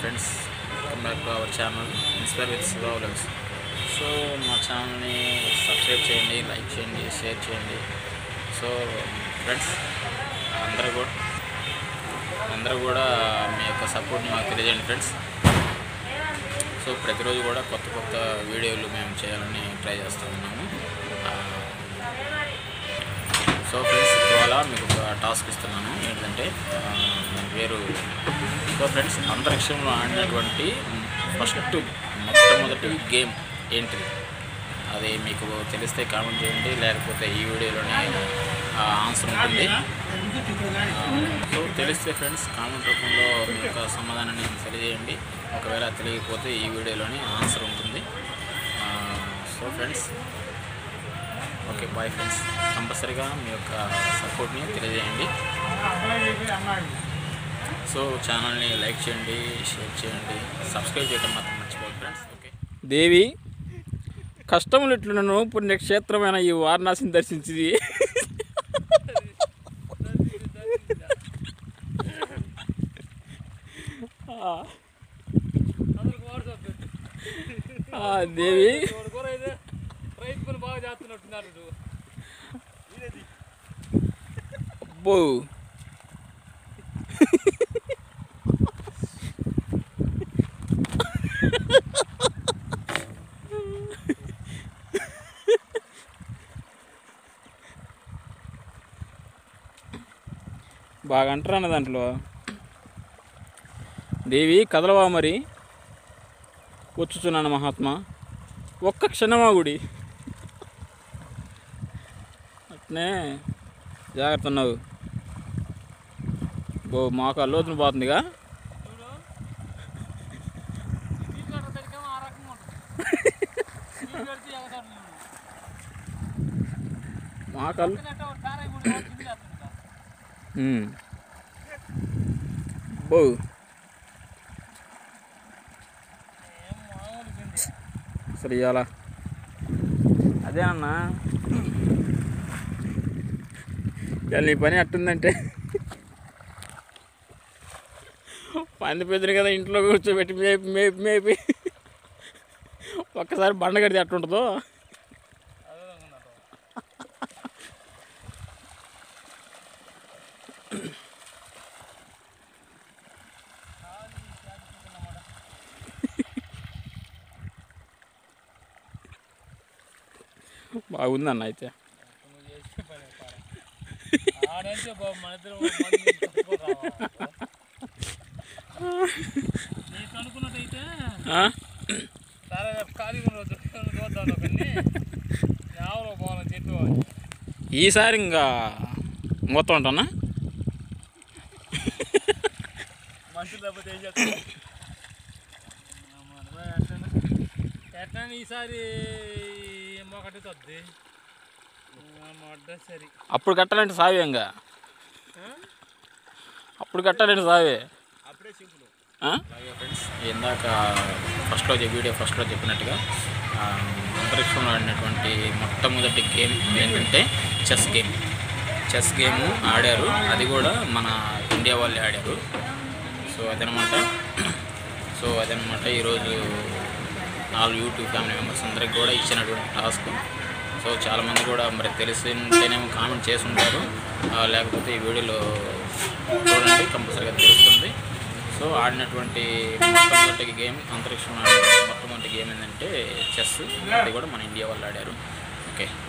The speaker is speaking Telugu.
Friends welcome back to our channel inspire with Shiva vlogs so మా ఛానల్ని సబ్స్క్రైబ్ చేయండి లైక్ చేయండి షేర్ చేయండి సో ఫ్రెండ్స్ అందరూ కూడా అందరూ కూడా మీ యొక్క సపోర్ట్ని మాకు తెలియజేయండి ఫ్రెండ్స్ సో ప్రతిరోజు కూడా కొత్త కొత్త వీడియోలు మేము చేయాలని ట్రై చేస్తూ ఉన్నాము ఆ, సో ఫ్రెండ్స్ ఇవాళ మీకు ఒక టాస్క్ ఇస్తున్నాను ఏంటంటే ఆ, దాని పేరు సో ఫ్రెండ్స్ అంతరిక్షంలో ఆడినటువంటి ఫస్ట్ మొట్టమొదటి గేమ్ ఏంటిది అది మీకు తెలిస్తే కామెంట్ చేయండి లేకపోతే ఈ వీడియోలోనే ఆన్సర్ ఉంటుంది ఆ, సో తెలిస్తే ఫ్రెండ్స్ కామెంట్ రూపంలో మీ యొక్క సమాధానాన్ని తెలియజేయండి ఒకవేళ తెలియకపోతే ఈ వీడియోలోనే ఆన్సర్ ఉంటుంది ఆ, so friends okay bye friends కంపల్సరీగా మీ యొక్క సపోర్ట్ని తెలియజేయండి సో ఛానల్ని లైక్ చేయండి షేర్ చేయండి సబ్స్క్రైబ్ చేయడం మాత్రం మర్చిపోదు ఫ్రెండ్స్ ఓకే దేవి కష్టములు ఎట్లున్నను పుణ్యక్షేత్రమైన ఈ వారణాసిని దర్శించి ఆ దేవి రైతులు బాగా చేస్తున్నట్టున్నారు అబ్బో బాగా అంటారన్న దాంట్లో దేవి కదలవా మరి వచ్చుచున్నాను మహాత్మా ఒక్క క్షణమా గుడి అట్నే జాగ్రత్త ఉన్నావు బో మాకు అల్లోతుని పోతుందిగా ఆ రకంగా ఉంటుంది నీళ్ళు పెడితే ఎగతాడు నీళ్ళు. మాకు అల్లు ఎందుకంటే ఒక తారాయి కూడా బాగా కింద వేస్తుంది కదా. ఉమ్. బో ఏం మామూలు కింది. అసలు ఇవాళ అదేనన్నా ఇవాళ నీ పని అట్టుందంటే పంది పెద్దరు కదా ఇంట్లో కూర్చోబెట్టి మేపి మేపి మేపి ఒక్కసారి బండ కడితే అట్టుంటుందో అదే అనుకున్నాను. బాగుందన్న అయితే నువ్వు చేసే పని పారా. ఆడంటే బాబు మన ఇద్దరం మంది కట్టుకొని రావాలి. నీకు అనుకున్నట్టయితే ఆ? సరే రేపు ఖాళీగా రోజు చూద్దాం ఒకరిని ఎవరో పోవాలని చెప్పేవాడు ఈసారి ఇంకా మొత్తం ఉంటానా మనుషులు లేకపోతే ఏం చేస్తాం ఎట్లా ఈసారి ఒకటి తద్ది మొడ్డ సరి అప్పుడు కట్టాలంటే సావే ఇంకా అప్పుడు కట్టాలంటే సావే అప్పుడే సింపుల్ ఆ? అలాగే ఫ్రెండ్స్ ఇందాక ఫస్ట్లో చె- వీడియో ఫస్ట్లో చెప్పినట్టుగా ఆ, అంతరిక్షంలో ఆడినటువంటి మొట్టమొదటి గేమ్ ఏంటంటే చెస్ గేమ్ చెస్ గేమ్ ఆడారు అది కూడా మన ఇండియా వాళ్ళే ఆడారు సో అదనమాట సో అదనమాట ఈరోజు నాలుగు యూట్యూబ్ ఫ్యామిలీ మెంబర్స్ అందరికి కూడా ఇచ్చినటువంటి టాస్క్ సో చాలామంది కూడా మరి తెలిసింటేనేమో కామెంట్ చేసి ఉంటారు ఆ, లేకపోతే ఈ వీడియోలో చూడండి కంపల్సరీగా తెలుస్తుంది సో ఆడినటువంటి మొట్టమొదటి గేమ్ అంతరిక్షంలో ఆడిన మొట్టమొదటి గేమ్ ఏంటంటే చెస్ అది కూడా మన ఇండియా వాళ్ళు ఆడారు ఓకే